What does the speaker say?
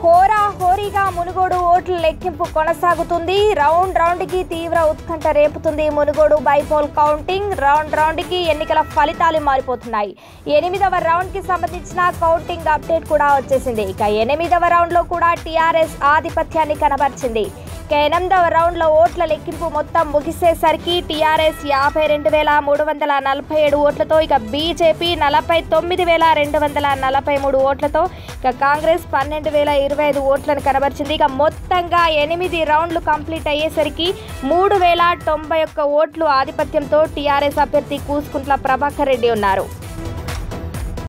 హోరా హోరీగా మునుగోడు ఓట్ల లెక్కింపు కొనసాగుతుంది రౌండ్ రౌండ్ కి తీవ్ర ఉత్కంఠ రేపుతుంది Munugode bypoll counting round round కి ఎన్నికల ఫలితాలు మారిపోతున్నాయి ఎనిమిదవ రౌండ్ కి సంబంధించిన కౌంటింగ్ అప్డేట్ కూడా వచ్చేసింది ఇక ఎనిమిదవ రౌండ్ లో కూడా టీఆర్ఎస్ ఆధిపత్యాన్ని కనబరిచింది ఇక ఎనిమిదవ రౌండ్ లో ఓట్ల లెక్కింపు మొత్తం ముగిసేసరికి టీఆర్ఎస్ యాభై రెండు వేల మూడు వందల నలభై ఏడు ఓట్లతో ఇక బీజేపీ నలభై తొమ్మిది వేల రెండు వందల నలభై మూడు ఓట్లతో ఇక కాంగ్రెస్ పన్నెండు వేల ఇరవై ఐదు ఓట్లను కనబరిచింది ఇక మొత్తంగా ఎనిమిది రౌండ్లు కంప్లీట్ అయ్యేసరికి మూడు వేల తొంభై ఒక్క ఓట్లు ఆధిపత్యంతో టీఆర్ఎస్ అభ్యర్థి కూసుకుంట్ల ప్రభాకర్ రెడ్డి ఉన్నారు